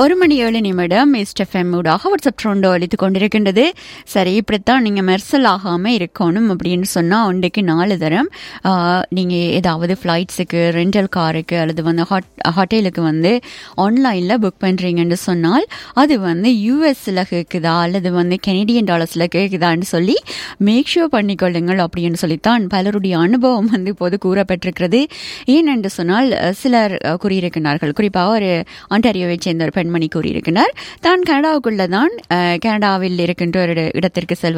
ஒரு மணி ஏழு நிமிடம் மிஸ்டர் ஃபெம் ஊடாக வாட்ஸ்அப் ட்ரோண்டோ அளித்துக் கொண்டிருக்கின்றது சரி இப்படித்தான் நீங்கள் மெர்சல் ஆகாமல் இருக்கணும் அப்படின்னு சொன்னால் ஒன்றைக்கு நாலு தரம் நீங்கள் ஏதாவது ஃப்ளைட்ஸுக்கு ரெண்டல் காருக்கு அல்லது வந்து ஹாட் ஹோட்டலுக்கு வந்து ஆன்லைனில் புக் பண்ணுறீங்கன்னு சொன்னால் அது வந்து யூஎஸில் கேட்குதா அல்லது வந்து கெனடியன் டாலர்ஸில் கேட்குதான்னு சொல்லி மேக் ஷூர் பண்ணிக்கொள்ளுங்கள் அப்படின்னு சொல்லித்தான் பலருடைய அனுபவம் வந்து இப்போது கூறப்பட்டிருக்கிறது ஏனென்று சொன்னால் அஹ், சிலர் அஹ், கூறியிருக்கிறார்கள் குறிப்பாக ஒரு ஆண்டாரியோவை சேர்ந்த ஒரு பெண்மணி கூறியிருக்கிறார் தான் கனடாவுக்குள்ள தான் அஹ், கனடாவில் இருக்கின்ற ஒரு இடத்திற்கு செல்வது